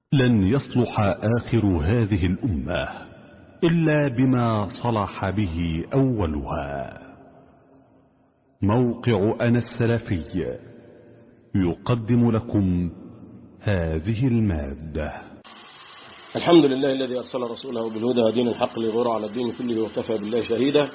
لن يصلح آخر هذه الأمة إلا بما صلح به أولها موقع أنا السلفي يقدم لكم هذه المادة الحمد لله الذي أرسل رسوله بالهدى ودين الحق ليظهره على الدين كله وكفى بالله شهيدا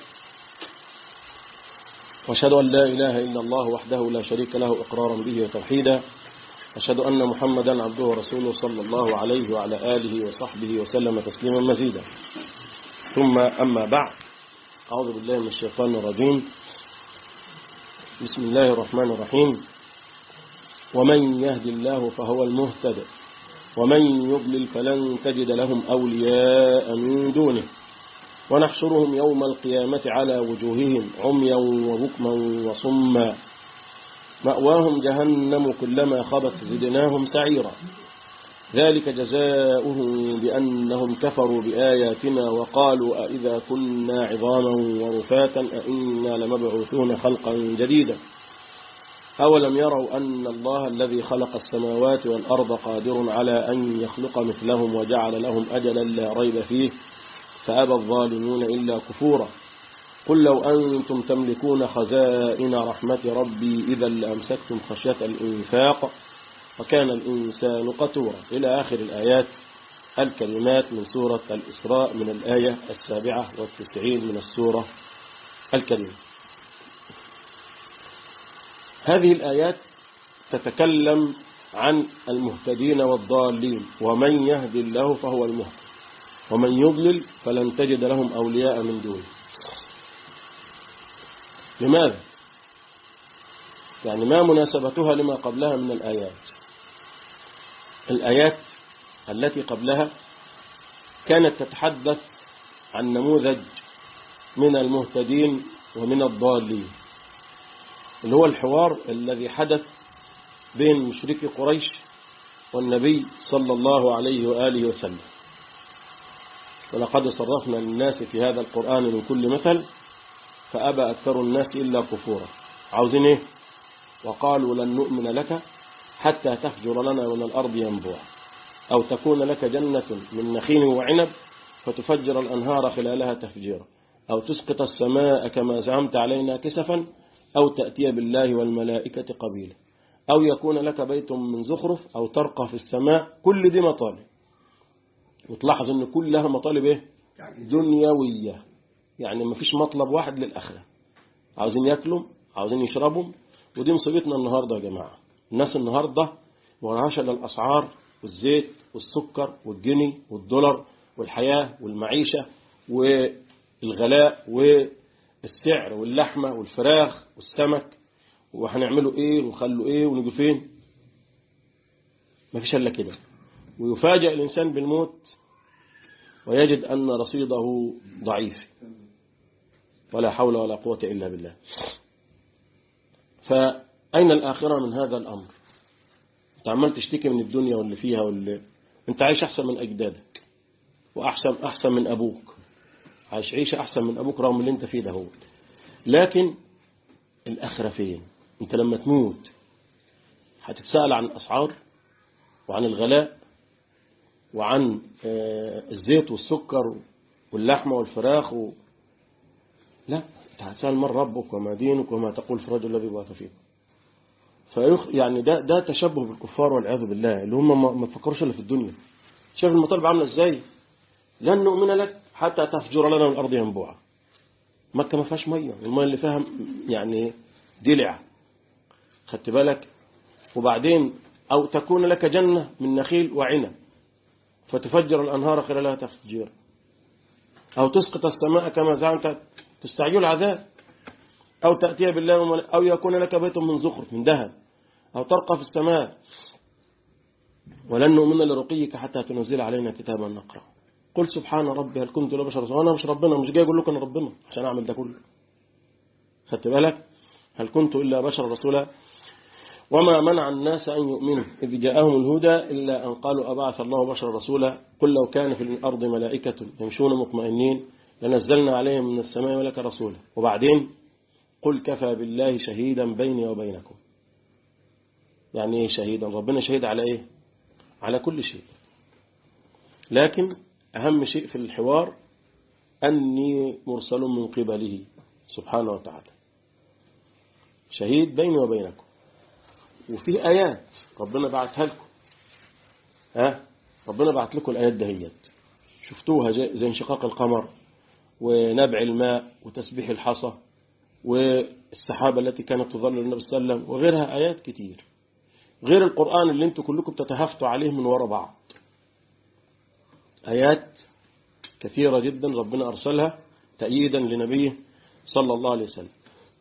واشهد أن لا إله إلا الله وحده لا شريك له إقرارا به وتوحيدا أشهد أن محمدا عبده ورسوله صلى الله عليه وعلى آله وصحبه وسلم تسليما مزيدا ثم أما بعد أعوذ بالله من الشيطان الرجيم بسم الله الرحمن الرحيم ومن يهد الله فهو المهتد ومن يضلل فلن تجد لهم أولياء من دونه ونحشرهم يوم القيامة على وجوههم عميا وبكما وصما مأواهم جهنم كلما خبت زدناهم سعيرا ذلك جزاؤهم بأنهم كفروا بآياتنا وقالوا أئذا كنا عظاما ورفاتا أئنا لمبعوثون خلقا جديدا أولم يروا أن الله الذي خلق السماوات والأرض قادر على أن يخلق مثلهم وجعل لهم أجلا لا ريب فيه فأبى الظالمون إلا كفورا قل لو أنتم تملكون خزائن رحمة ربي إذا لأمسكتم خشية الإنفاق وكان الإنسان قتورا إلى آخر الآيات الكلمات من سورة الإسراء من الآية السابعة والتسعين من السورة الكريمة هذه الآيات تتكلم عن المهتدين والضالين ومن يهدي الله فهو المهتد ومن يضلل فلن تجد لهم أولياء من دونه لماذا؟ يعني ما مناسبتها لما قبلها من الآيات الآيات التي قبلها كانت تتحدث عن نموذج من المهتدين ومن الضالين اللي هو الحوار الذي حدث بين مشركي قريش والنبي صلى الله عليه وآله وسلم ولقد صرفنا للناس في هذا القرآن من كل مثل فأبى أكثر الناس إلا كفورا عاوزين إيه وقالوا لن نؤمن لك حتى تفجر لنا من الأرض ينبوع أو تكون لك جنة من نخيل وعنب فتفجر الأنهار خلالها تفجيرا أو تسقط السماء كما زعمت علينا كسفا أو تأتي بالله والملائكة قبيلا أو يكون لك بيت من زخرف أو ترقى في السماء كل دي مطالب وتلاحظ أن كلها مطالب إيه؟ دنيوية يعني ما فيش مطلب واحد للآخرة عاوزين ياكلوا عاوزين يشربوا ودي مصيبتنا النهاردة يا جماعة الناس النهاردة ورعاش الأسعار والزيت والسكر والجني والدولار والحياة والمعيشة والغلاء والسعر واللحمة والفراخ والسمك وهنعملوا ايه ونخلوا ايه ونجوا فين ما فيش الا كده ويفاجئ الإنسان بالموت ويجد أن رصيده ضعيف ولا حول ولا قوة إلا بالله فأين الآخرة من هذا الأمر انت عمال تشتكي من الدنيا واللي فيها واللي انت عايش أحسن من أجدادك وأحسن أحسن من أبوك عايش عيشة أحسن من أبوك رغم اللي انت فيه ده هو لكن الآخرة فين انت لما تموت هتتسأل عن الأسعار وعن الغلاء وعن الزيت والسكر واللحمة والفراخ و... لا انت هتسأل من ربك وما دينك وما تقول في الرجل الذي بعث فيك فيخ... يعني ده ده تشبه بالكفار والعياذ بالله اللي هم ما, ما تفكروش الا في الدنيا شايف المطالب عامله ازاي لن نؤمن لك حتى تفجر لنا من الارض ينبوعا مكه ما فيهاش ميه الميه اللي فيها يعني دلع خدت بالك وبعدين او تكون لك جنه من نخيل وعنب فتفجر الأنهار خلالها تفجير أو تسقط السماء كما زعمت تستعجل العذاب أو تأتي بالله أو يكون لك بيت من زخرف من ذهب أو ترقى في السماء ولن نؤمن لرقيك حتى تنزل علينا كتابا نقرأ قل سبحان ربي هل كنت لبشر رسولا أنا مش ربنا مش جاي أقول لكم أنا ربنا عشان أعمل ده كله خدت بالك هل كنت إلا بشر رسولا وما منع الناس أن يؤمنوا إذ جاءهم الهدى إلا أن قالوا أبعث الله بشر رسولا قل لو كان في الأرض ملائكة يمشون مطمئنين لنزلنا عليهم من السماء ملك رسولا وبعدين قل كفى بالله شهيدا بيني وبينكم يعني ايه شهيدا ربنا شهيد على ايه على كل شيء لكن أهم شيء في الحوار أني مرسل من قبله سبحانه وتعالى شهيد بيني وبينكم وفي آيات ربنا بعتها لكم ها ربنا بعت لكم الآيات دهيت شفتوها زي انشقاق القمر ونبع الماء وتسبيح الحصى والسحابة التي كانت تظل النبي صلى الله عليه وسلم وغيرها آيات كتير غير القرآن اللي انتم كلكم تتهفتوا عليه من وراء بعض آيات كثيرة جدا ربنا أرسلها تأييدا لنبيه صلى الله عليه وسلم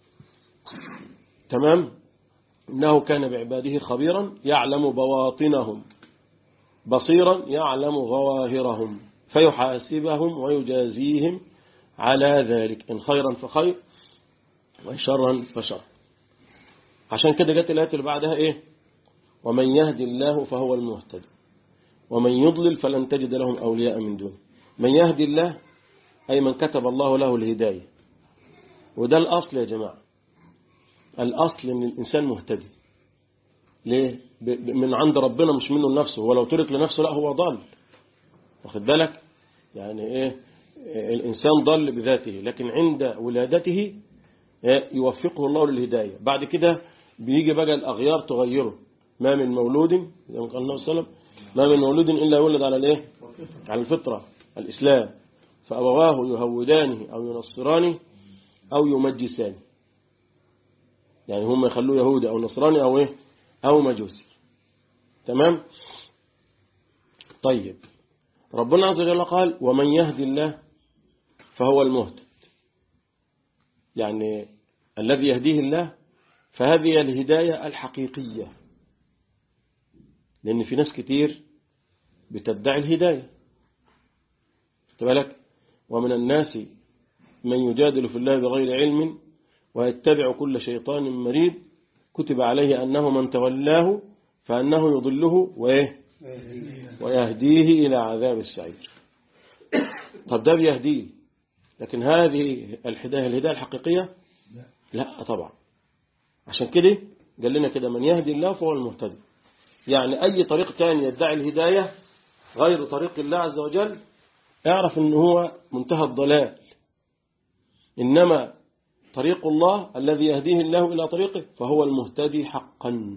تمام إنه كان بعباده خبيرا يعلم بواطنهم بصيرا يعلم ظواهرهم فيحاسبهم ويجازيهم على ذلك إن خيرا فخير وإن شرا فشر عشان كده جت الآية اللي بعدها إيه ومن يهدي الله فهو المهتدي ومن يضلل فلن تجد لهم أولياء من دونه من يهدي الله أي من كتب الله له الهداية وده الأصل يا جماعة الأصل أن الإنسان مهتدي ليه من عند ربنا مش منه لنفسه ولو ترك لنفسه لا هو ضال واخد بالك يعني إيه الإنسان ضل بذاته لكن عند ولادته يوفقه الله للهداية بعد كده بيجي بقى الأغيار تغيره ما من مولود زي ما قال النبي صلى الله عليه وسلم ما من مولود إلا يولد على الايه على الفطرة الإسلام فأبواه يهودانه أو ينصرانه أو يمجسانه يعني هم يخلوه يهودي أو نصراني أو إيه أو مجوسي تمام طيب ربنا عز وجل قال ومن يهدي الله فهو المهتد يعني الذي يهديه الله فهذه الهداية الحقيقية لأن في ناس كتير بتدعي الهداية بالك ومن الناس من يجادل في الله بغير علم ويتبع كل شيطان مريد كتب عليه أنه من تولاه فأنه يضله وإيه ويهديه إلى عذاب السعير طب ده بيهديه لكن هذه الهداية الهداية الحقيقية لا طبعا عشان كده قال لنا كده من يهدي الله فهو المهتدي يعني أي طريق تاني يدعي الهداية غير طريق الله عز وجل اعرف ان هو منتهى الضلال إنما طريق الله الذي يهديه الله إلى طريقه فهو المهتدي حقا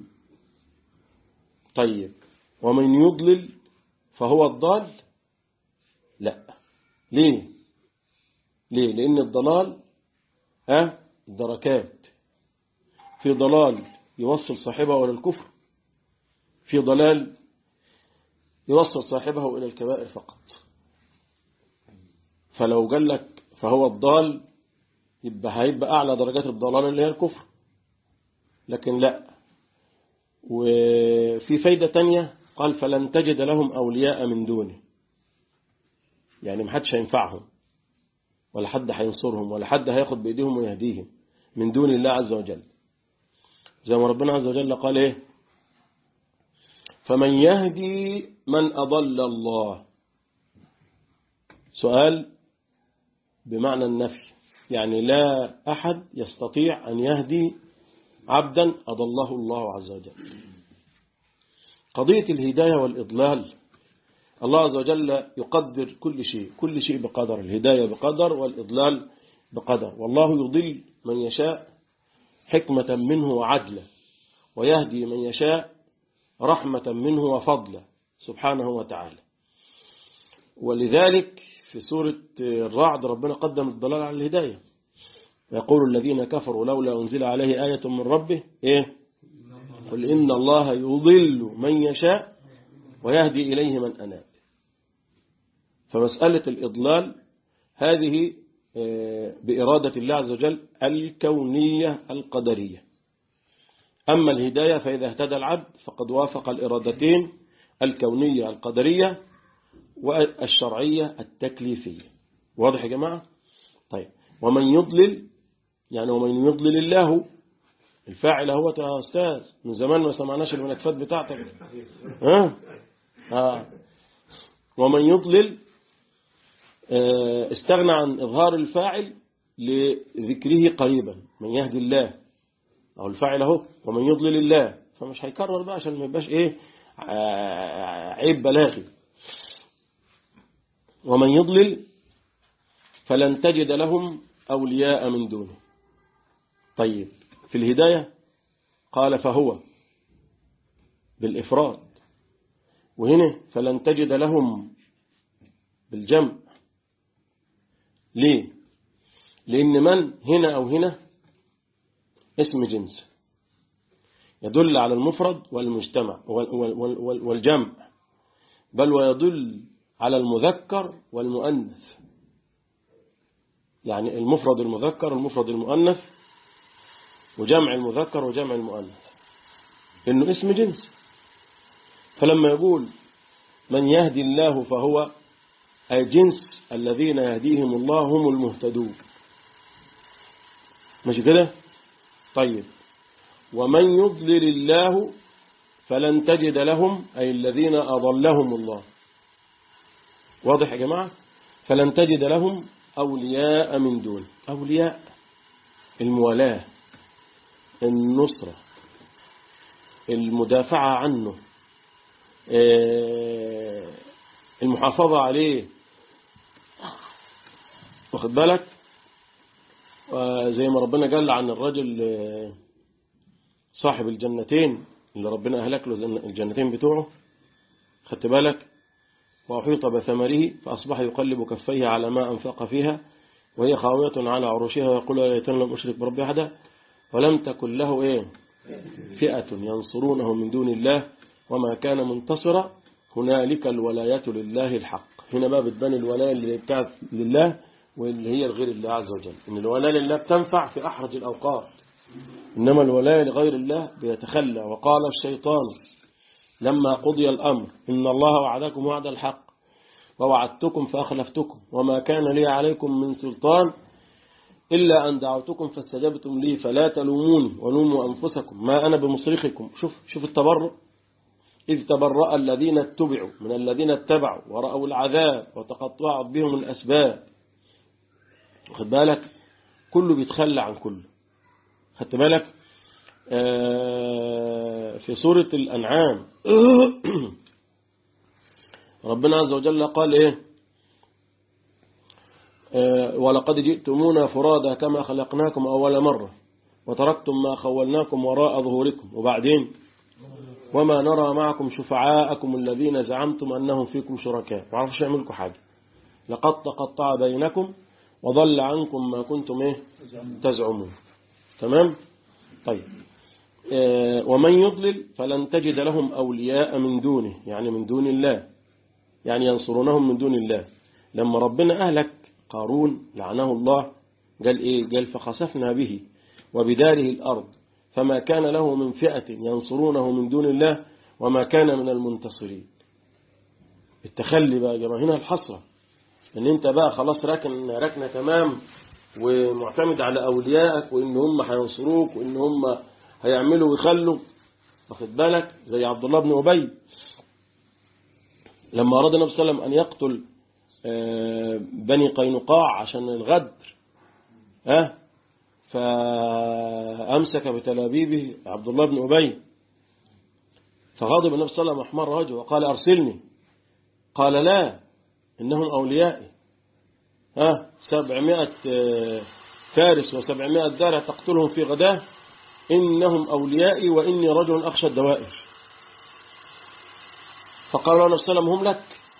طيب ومن يضلل فهو الضال لا ليه ليه لأن الضلال ها دركات في ضلال يوصل صاحبه إلى الكفر في ضلال يوصل صاحبه إلى الكبائر فقط فلو قال لك فهو الضال يبقى هيبقى أعلى درجات الضلال اللي هي الكفر لكن لا وفي فايدة تانية قال فلن تجد لهم أولياء من دونه يعني محدش هينفعهم ولا حد هينصرهم ولا حد هياخد بإيديهم ويهديهم من دون الله عز وجل زي ما ربنا عز وجل قال إيه فمن يهدي من أضل الله سؤال بمعنى النفي يعني لا أحد يستطيع أن يهدي عبدا أضله الله عز وجل قضية الهداية والإضلال الله عز وجل يقدر كل شيء كل شيء بقدر الهداية بقدر والإضلال بقدر والله يضل من يشاء حكمة منه وعدلا ويهدي من يشاء رحمة منه وفضلا سبحانه وتعالى ولذلك في سورة الرعد ربنا قدم الضلال على الهداية يقول الذين كفروا لولا أنزل عليه آية من ربه إيه قل إن الله يضل من يشاء ويهدي إليه من أناب فمسألة الإضلال هذه بإرادة الله عز وجل الكونية القدرية أما الهداية فإذا اهتدى العبد فقد وافق الإرادتين الكونية القدرية والشرعية التكليفية واضح يا جماعة طيب ومن يضلل يعني ومن يضلل الله الفاعل هو يا أستاذ من زمان ما سمعناش الملكفات بتاعتك ها آه. ومن يضلل استغنى عن إظهار الفاعل لذكره قريبا من يهدي الله أو الفاعل اهو ومن يضلل الله فمش هيكرر بقى عشان ما يبقاش إيه عيب بلاغي ومن يضلل فلن تجد لهم أولياء من دونه طيب في الهداية قال فهو بالإفراد وهنا فلن تجد لهم بالجمع ليه لأن من هنا أو هنا اسم جنس يدل على المفرد والمجتمع والجمع بل ويدل على المذكر والمؤنث يعني المفرد المذكر المفرد المؤنث وجمع المذكر وجمع المؤنث إنه اسم جنس فلما يقول من يهدي الله فهو أي جنس الذين يهديهم الله هم المهتدون مش كده طيب ومن يضلل الله فلن تجد لهم أي الذين أضلهم الله واضح يا جماعة فلن تجد لهم أولياء من دون أولياء المولاة النصرة المدافعة عنه المحافظة عليه واخد بالك زي ما ربنا قال عن الرجل صاحب الجنتين اللي ربنا أهلك له الجنتين بتوعه خدت بالك وأحيط بثمره فأصبح يقلب كفيه على ما أنفق فيها وهي خاوية على عروشها ويقول يا ليتني لم أشرك بربي أحدا ولم تكن له إيه فئة ينصرونه من دون الله وما كان منتصرا هنالك الولاية لله الحق هنا بقى بتبان الولاية اللي بتاعت لله واللي هي لغير الله عز وجل إن الولاية لله بتنفع في أحرج الأوقات إنما الولاية لغير الله بيتخلى وقال الشيطان لما قضي الأمر إن الله وعدكم وعد الحق ووعدتكم فأخلفتكم وما كان لي عليكم من سلطان إلا أن دعوتكم فاستجبتم لي فلا تلوموني ولوموا أنفسكم ما أنا بمصرخكم شوف شوف التبرؤ إذ تبرأ الذين اتبعوا من الذين اتبعوا ورأوا العذاب وتقطعت بهم الأسباب خد بالك كله بيتخلى عن كله خدت بالك آه في سورة الأنعام ربنا عز وجل قال إيه آه ولقد جئتمونا فرادا كما خلقناكم أول مرة وتركتم ما خولناكم وراء ظهوركم وبعدين وما نرى معكم شفعاءكم الذين زعمتم أنهم فيكم شركاء ما عرفش يعملكم حاجة لقد تقطع بينكم وضل عنكم ما كنتم إيه تزعمون تمام طيب آه ومن يضلل فلن تجد لهم أولياء من دونه يعني من دون الله يعني ينصرونهم من دون الله لما ربنا أهلك قارون لعنه الله قال إيه قال فخسفنا به وبداره الأرض فما كان له من فئة ينصرونه من دون الله وما كان من المنتصرين التخلي بقى جماعة هنا الحسرة ان انت بقى خلاص راكن ركنة تمام ومعتمد على أوليائك وإن هم هينصروك وإن هم هيعملوا ويخلوا واخد بالك زي عبد الله بن أبي لما أراد النبي صلى الله عليه وسلم أن يقتل بني قينقاع عشان الغدر ها فأمسك بتلابيبه عبد الله بن أبي فغضب النبي صلى الله عليه وسلم أحمر وجهه وقال أرسلني قال لا إنهم أوليائي ها سبعمائة فارس وسبعمائة دارة تقتلهم في غداه إنهم أوليائي وإني رجل أخشى الدوائر فقال له النبي صلى الله عليه وسلم هم لك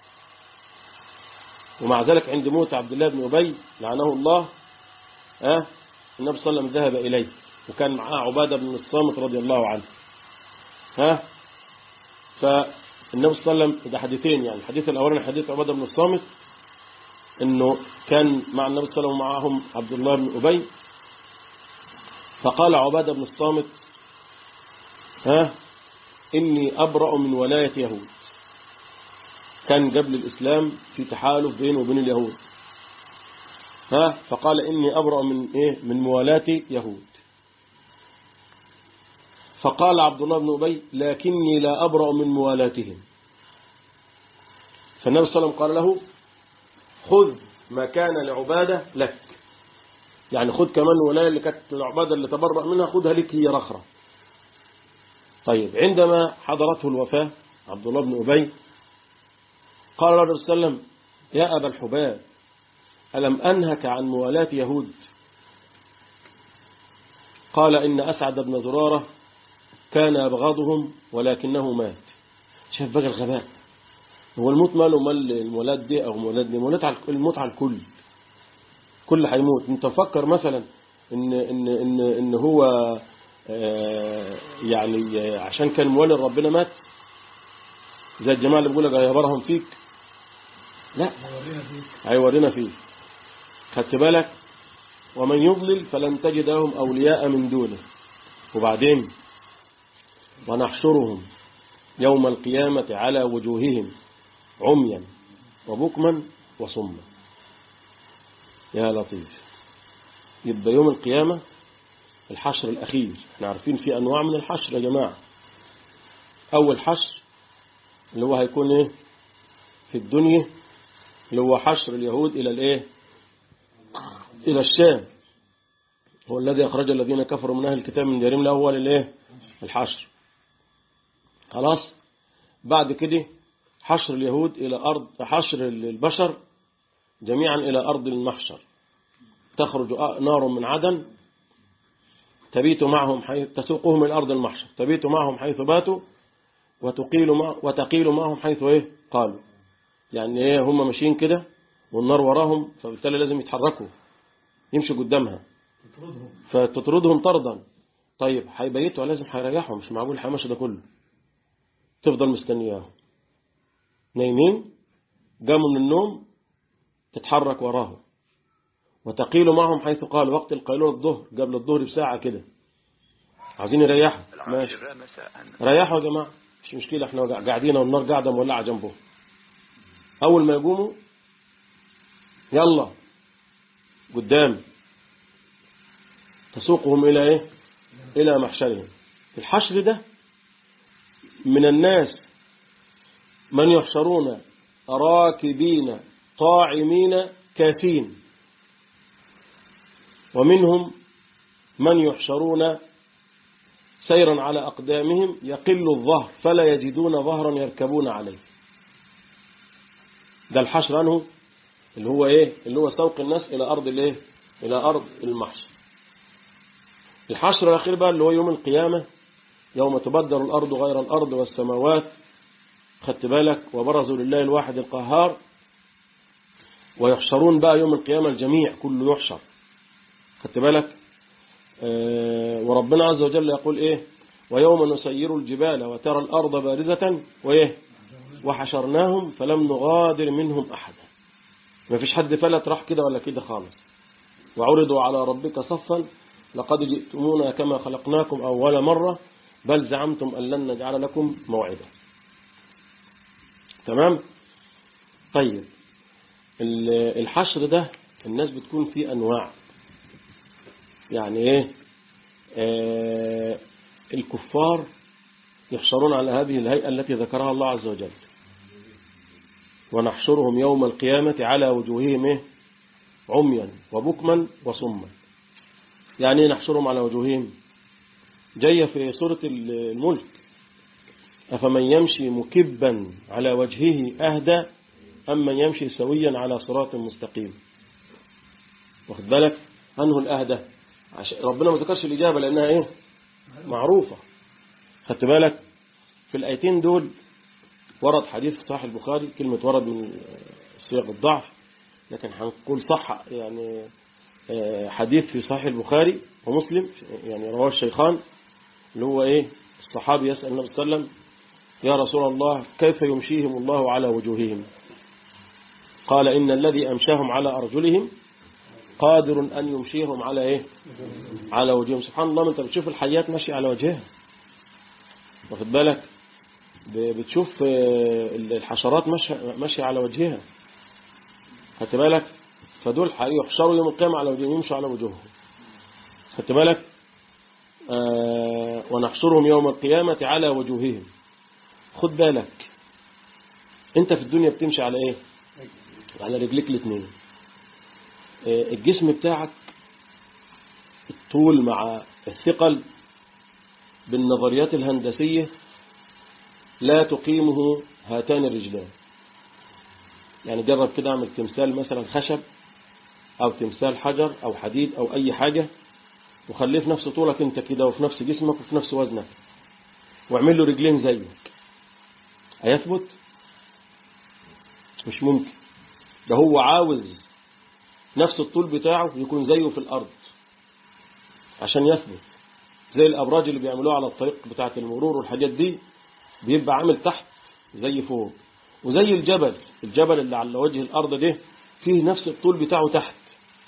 ومع ذلك عند موت عبد الله بن أبي لعنه الله ها النبي صلى الله عليه وسلم ذهب إليه وكان معاه عبادة بن الصامت رضي الله عنه ها فالنبي صلى الله عليه وسلم ده حديثين يعني الحديث الأولاني حديث عبادة بن الصامت انه كان مع النبي صلى الله عليه وسلم ومعهم عبد الله بن أبي فقال عبادة بن الصامت ها إني أبرأ من ولاية يهود كان قبل الإسلام في تحالف بينه وبين اليهود ها فقال إني أبرأ من إيه من موالاة يهود فقال عبد الله بن أبي لكني لا أبرأ من موالاتهم فالنبي صلى الله عليه وسلم قال له خذ ما كان لعبادة لك يعني خذ كمان الولاية اللي كانت العبادة اللي تبرأ منها خذها لك هي رخرة طيب عندما حضرته الوفاة عبد الله بن أبي قال الرسول صلى الله عليه وسلم يا أبا الحباب ألم أنهك عن موالاة يهود قال إن أسعد بن زرارة كان يبغضهم ولكنه مات شاف بقى الغباء هو الموت ماله مال المولاد دي أو مولاد دي الموت على الموت على الكل كل هيموت انت فكر مثلا ان ان ان ان هو آه، يعني آه، عشان كان موالي ربنا مات زي الجماعه اللي بيقول لك هيبرهم فيك لا هيورينا فيه خدت بالك ومن يضلل فلن تجد لهم أولياء من دونه وبعدين ونحشرهم يوم القيامة على وجوههم عميا وبكما وصما يا لطيف يبقى يوم القيامة الحشر الأخير احنا عارفين في أنواع من الحشر يا جماعة أول حشر اللي هو هيكون ايه في الدنيا اللي هو حشر اليهود إلى الايه إلى الشام هو الذي أخرج الذين كفروا من أهل الكتاب من ديارهم الأول الايه الحشر خلاص بعد كده حشر اليهود إلى أرض حشر البشر جميعا إلى أرض المحشر تخرج نار من عدن تبيت معهم حيث تسوقهم إلى أرض المحشر تبيت معهم حيث باتوا وتقيل مع وتقيل معهم حيث إيه قالوا يعني إيه هم ماشيين كده والنار وراهم فبالتالي لازم يتحركوا يمشوا قدامها فتطردهم طردا طيب هيبيتوا لازم هيريحوا مش معقول هيمشوا ده كله تفضل مستنياهم نايمين قاموا من النوم تتحرك وراهم وتقيل معهم حيث قال وقت القيلولة الظهر قبل الظهر بساعة كده عايزين يريحوا ماشي ريحوا يا جماعة مش مشكلة احنا قاعدين والنار قاعدة مولعة جنبه أول ما يقوموا يلا قدام تسوقهم إلى إيه إلى محشرهم الحشر ده من الناس من يحشرون راكبين طاعمين كافين ومنهم من يحشرون سيرا على أقدامهم يقل الظهر فلا يجدون ظهرا يركبون عليه ده الحشر عنه اللي هو ايه اللي هو سوق الناس الى ارض الايه الى ارض المحشر الحشر الاخير بقى اللي هو يوم القيامة يوم تبدل الارض غير الارض والسماوات خدت بالك وبرزوا لله الواحد القهار ويحشرون بقى يوم القيامة الجميع كله يحشر خدت بالك آه وربنا عز وجل يقول ايه ويوم نسير الجبال وترى الارض بارزة وايه وحشرناهم فلم نغادر منهم احدا ما فيش حد فلت راح كده ولا كده خالص وعرضوا على ربك صفا لقد جئتمونا كما خلقناكم أول مرة بل زعمتم أن لن نجعل لكم موعدا تمام طيب الحشر ده الناس بتكون فيه أنواع يعني ايه آه الكفار يحشرون على هذه الهيئة التي ذكرها الله عز وجل ونحشرهم يوم القيامة على وجوههم إيه؟ عميا وبكما وصما يعني إيه نحشرهم على وجوههم جاية في سورة الملك أفمن يمشي مكبا على وجهه أهدى أم من يمشي سويا على صراط مستقيم واخد بالك أنه الأهدى ربنا ما ذكرش الإجابة لأنها إيه معروفة خدت بالك في الآيتين دول ورد حديث في صحيح البخاري كلمة ورد من صيغ الضعف لكن هنقول صح يعني حديث في صحيح البخاري ومسلم يعني رواه الشيخان اللي هو ايه الصحابي يسأل النبي صلى الله عليه وسلم يا رسول الله كيف يمشيهم الله على وجوههم قال إن الذي أمشاهم على أرجلهم قادر أن يمشيهم على إيه على وجوههم سبحان الله أنت بتشوف الحيات ماشية على وجهها واخد بالك بتشوف الحشرات ماشية على وجهها خدت بالك فدول يحشروا يوم القيامة على وجههم يمشوا على وجوههم خدت بالك آه ونحشرهم يوم القيامة على وجوههم خد بالك انت في الدنيا بتمشي على ايه على رجليك الاثنين آه الجسم بتاعك الطول مع الثقل بالنظريات الهندسية لا تقيمه هاتان الرجلان يعني جرب كده اعمل تمثال مثلا خشب او تمثال حجر او حديد او اي حاجة وخليه في نفس طولك انت كده وفي نفس جسمك وفي نفس وزنك واعمل له رجلين زيك هيثبت مش ممكن ده هو عاوز نفس الطول بتاعه يكون زيه في الأرض عشان يثبت زي الأبراج اللي بيعملوها على الطريق بتاعة المرور والحاجات دي بيبقى عامل تحت زي فوق وزي الجبل الجبل اللي على وجه الأرض ده فيه نفس الطول بتاعه تحت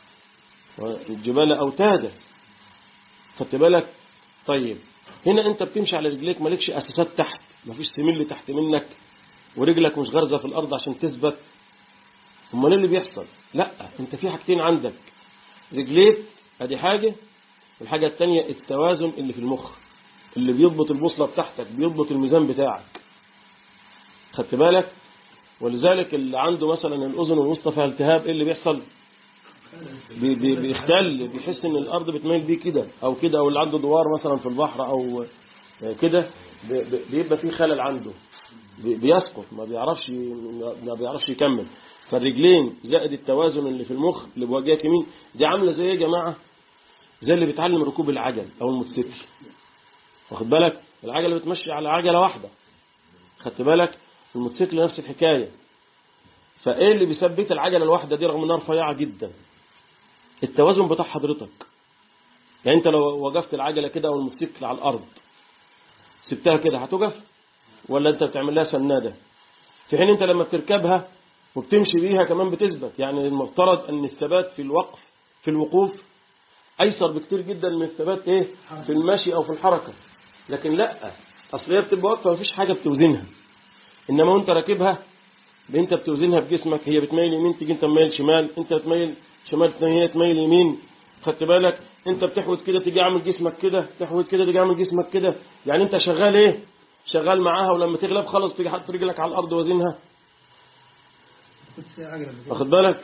الجبال أوتادا خدت بالك طيب هنا انت بتمشي على رجليك مالكش أساسات تحت مفيش سميل تحت منك ورجلك مش غرزة في الأرض عشان تثبت امال ايه اللي بيحصل لا انت في حاجتين عندك رجليك ادي حاجة والحاجة التانية التوازن اللي في المخ اللي بيضبط البوصلة بتاعتك بيضبط الميزان بتاعك خدت بالك ولذلك اللي عنده مثلا الأذن الوسطى فيها التهاب ايه اللي بيحصل بي بي بيختل بيحس ان الارض بتميل بيه كده او كده او اللي عنده دوار مثلا في البحر او كده بيبقى في خلل عنده بيسقط ما بيعرفش ما بيعرفش يكمل فالرجلين زائد التوازن اللي في المخ اللي بوجهك يمين دي عامله زي ايه يا جماعه زي اللي بيتعلم ركوب العجل او الموتوسيكل واخد بالك العجله بتمشي على عجله واحده خدت بالك الموتوسيكل نفس الحكايه فايه اللي بيثبت العجله الواحده دي رغم انها رفيعه جدا التوازن بتاع حضرتك يعني انت لو وقفت العجله كده او الموتوسيكل على الارض سبتها كده هتقف ولا انت بتعمل لها سناده في حين انت لما بتركبها وبتمشي بيها كمان بتثبت يعني المفترض ان الثبات في الوقف في الوقوف ايسر بكتير جدا من الثبات ايه في المشي او في الحركة لكن لا اصل هي بتبقى واقفه مفيش حاجة بتوزنها انما وانت راكبها انت بتوزنها بجسمك هي بتميل يمين تيجي انت تميل شمال انت تميل شمال هي تميل يمين خدت بالك انت بتحود كده تيجي عامل جسمك كده تحود كده تيجي عامل جسمك كده يعني انت شغال ايه شغال معاها ولما تغلب خلص تيجي حاطط رجلك على الارض وزنها واخد بالك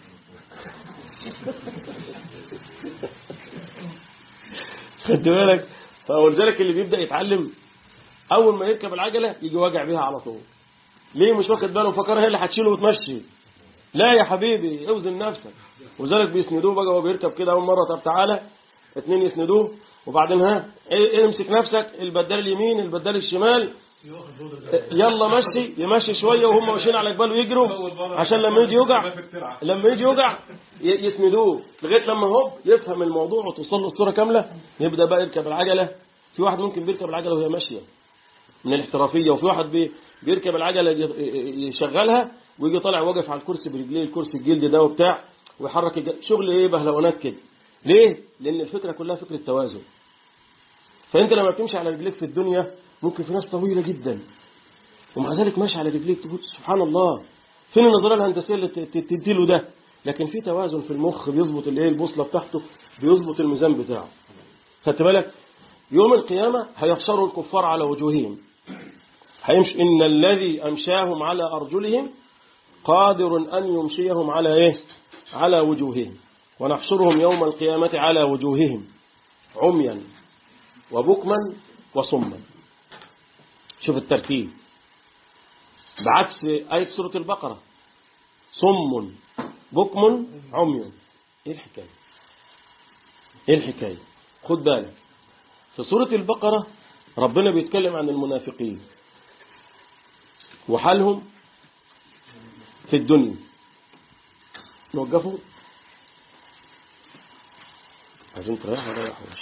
خد بالك فولذلك اللي بيبدأ يتعلم أول ما يركب العجلة يجي واجع بيها على طول ليه مش واخد باله فكر هي اللي هتشيله وتمشي لا يا حبيبي اوزن نفسك وذلك بيسندوه بقى وهو بيركب كده أول مرة طب تعالى اتنين يسندوه وبعدين ها ايه امسك نفسك البدال اليمين البدال الشمال يلا مشي يمشي شوية وهم ماشيين على جبال ويجروا عشان لما يجي يوجع لما يجي يوجع يسندوه لغاية لما هوب يفهم الموضوع وتوصل له الصورة كاملة يبدأ بقى يركب العجلة في واحد ممكن بيركب العجلة وهي ماشية من الاحترافية وفي واحد بي بيركب العجلة يشغلها ويجي طالع واقف على الكرسي برجليه الكرسي الجلد ده وبتاع ويحرك شغل ايه بهلوانات كده ليه؟ لأن الفكرة كلها فكرة توازن فأنت لما بتمشي على رجليك في الدنيا ممكن في ناس طويلة جدا ومع ذلك ماشي على رجليك تقول سبحان الله فين النظرية الهندسية اللي تديله ده لكن في توازن في المخ بيظبط الايه البوصلة بتاعته بيظبط الميزان بتاعه خدت بالك يوم القيامة هيحشروا الكفار على وجوههم هيمشي إن الذي أمشاهم على أرجلهم قادر أن يمشيهم على إيه على وجوههم ونحشرهم يوم القيامة على وجوههم عميا وبكما وصما شوف الترتيب بعكس آية سورة البقرة صم بكم عمي ايه الحكاية ايه الحكاية خد بالك في سورة البقرة ربنا بيتكلم عن المنافقين وحالهم في الدنيا نوقفوا عايزين تريحوا ولا يريحوا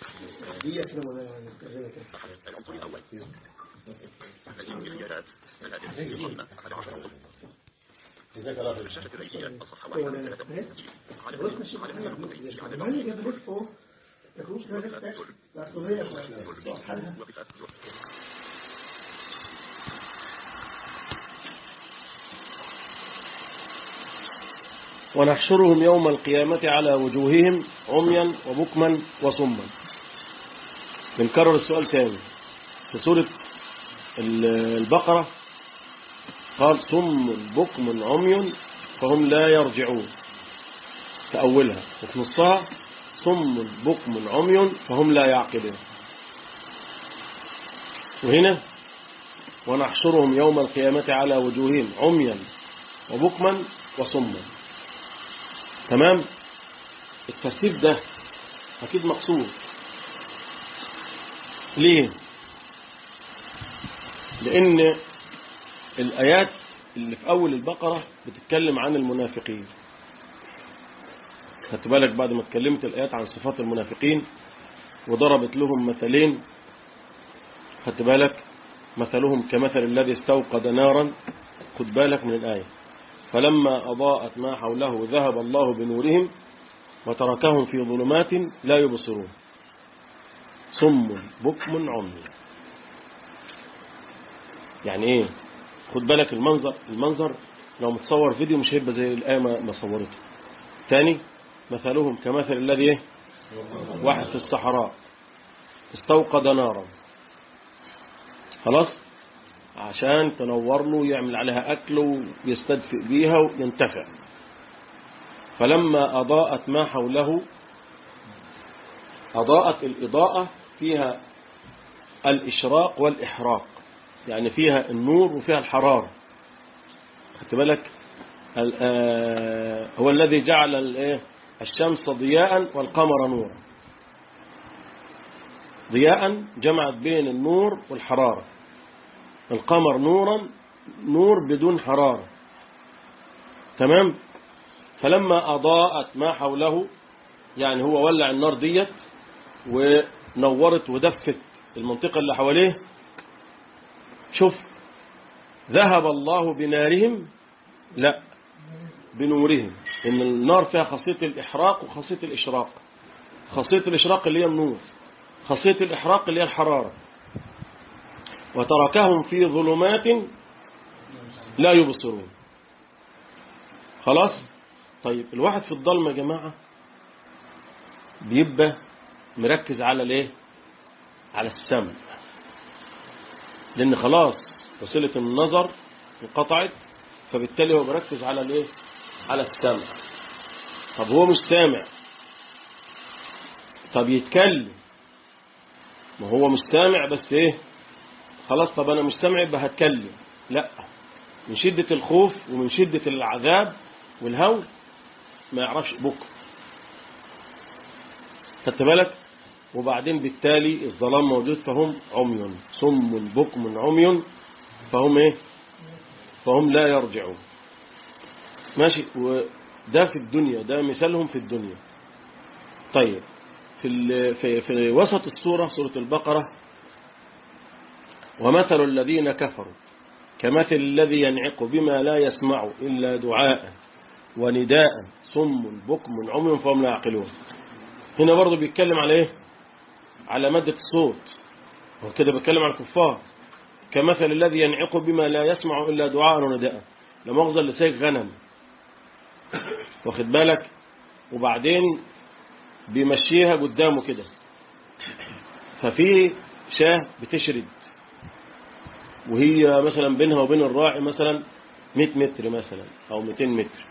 ونحشرهم يوم القيامة على وجوههم عميا وبكما وصما بنكرر السؤال تاني في سورة البقرة قال صم بكم عمي فهم لا يرجعون تأولها وفي نصها صم بكم عمي فهم لا يعقلون وهنا ونحشرهم يوم القيامة على وجوههم عميا وبكما وصما تمام الترتيب ده أكيد مقصود ليه لأن الآيات اللي في أول البقرة بتتكلم عن المنافقين خدت بالك بعد ما اتكلمت الآيات عن صفات المنافقين وضربت لهم مثلين خدت بالك مثلهم كمثل الذي استوقد نارا خد بالك من الآية فلما أضاءت ما حوله ذهب الله بنورهم وتركهم في ظلمات لا يبصرون صم بكم عمي يعني ايه خد بالك المنظر المنظر لو متصور فيديو مش هيبقى زي الآية ما ما صورته تاني مثلهم كمثل الذي ايه واحد في الصحراء استوقد نارا خلاص عشان تنور له يعمل عليها أكل ويستدفئ بيها وينتفع فلما أضاءت ما حوله أضاءت الإضاءة فيها الإشراق والإحراق يعني فيها النور وفيها الحرارة خدت بالك ال- آه، هو الذي جعل الإيه؟ الشمس ضياء والقمر نورا ضياء جمعت بين النور والحرارة القمر نورا نور بدون حرارة تمام فلما أضاءت ما حوله يعني هو ولع النار ديت ونورت ودفت المنطقة اللي حواليه شوف ذهب الله بنارهم لا بنورهم إن النار فيها خاصية الإحراق وخاصية الإشراق خاصية الإشراق اللي هي النور خاصية الإحراق اللي هي الحرارة وتركهم في ظلمات لا يبصرون خلاص طيب الواحد في الضلمة يا جماعة بيبقى مركز على الايه على السمع لان خلاص وسيلة النظر انقطعت فبالتالي هو مركز على الايه على السمع طب هو مش سامع طب يتكلم ما هو مش سامع بس ايه خلاص طب انا مش سامع يبقى هتكلم لا من شدة الخوف ومن شدة العذاب والهول ما يعرفش بكره خدت بالك وبعدين بالتالي الظلام موجود فهم عمي صم بكم عمي فهم ايه فهم لا يرجعون ماشي وده في الدنيا ده مثالهم في الدنيا طيب في ال- في في وسط السورة سورة البقرة ومثل الذين كفروا كمثل الذي ينعق بما لا يسمع إلا دعاء ونداء صم بكم عمي فهم لا يعقلون هنا برضه بيتكلم على ايه على مادة الصوت هو كده بيتكلم على الكفار كمثل الذي ينعق بما لا يسمع إلا دعاء ونداء لمؤاخذة اللي سايق غنم واخد بالك وبعدين بيمشيها قدامه كده ففي شاه بتشرد وهي مثلا بينها وبين الراعي مثلا 100 متر مثلا او 200 متر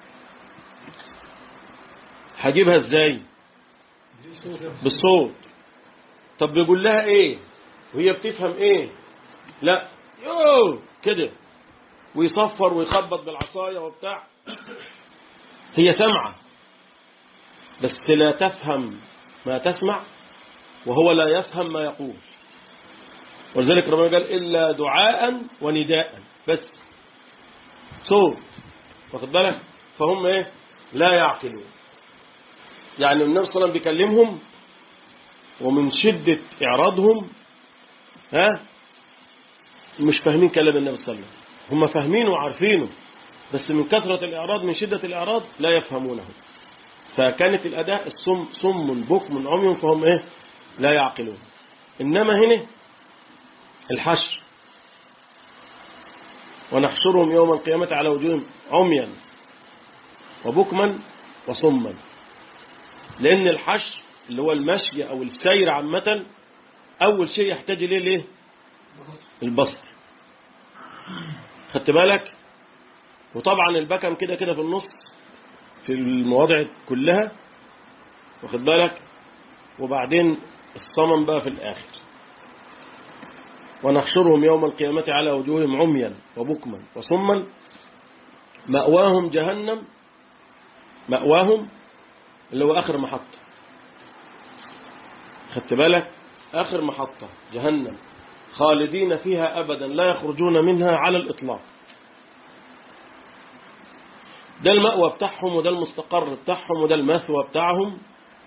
هجيبها ازاي بالصوت طب بيقول لها ايه وهي بتفهم ايه لا يو كده ويصفر ويخبط بالعصاية وبتاع هي سمعة بس لا تفهم ما تسمع وهو لا يفهم ما يقول ولذلك ربنا قال إلا دعاء ونداء بس صوت واخد بالك فهم ايه لا يعقلون يعني النبي صلى الله عليه وسلم بيكلمهم ومن شدة إعراضهم ها مش فاهمين كلام النبي صلى الله عليه وسلم هم فاهمينه وعارفينه بس من كثرة الإعراض من شدة الإعراض لا يفهمونه فكانت الأداء الصم صم بكم عمي فهم إيه لا يعقلون إنما هنا الحشر ونحشرهم يوم القيامة على وجوههم عميا وبكما وصما لأن الحشر اللي هو المشي أو السير عامة أول شيء يحتاج إليه ليه البصر خدت بالك وطبعا البكم كده كده في النص في المواضع كلها واخد بالك وبعدين الصمم بقى في الآخر ونحشرهم يوم القيامة على وجوههم عميا وبكما وصما مأواهم جهنم مأواهم اللي هو آخر محطة خدت بالك آخر محطة جهنم خالدين فيها أبدا لا يخرجون منها على الإطلاق ده المأوى بتاعهم وده المستقر بتاعهم وده المثوى بتاعهم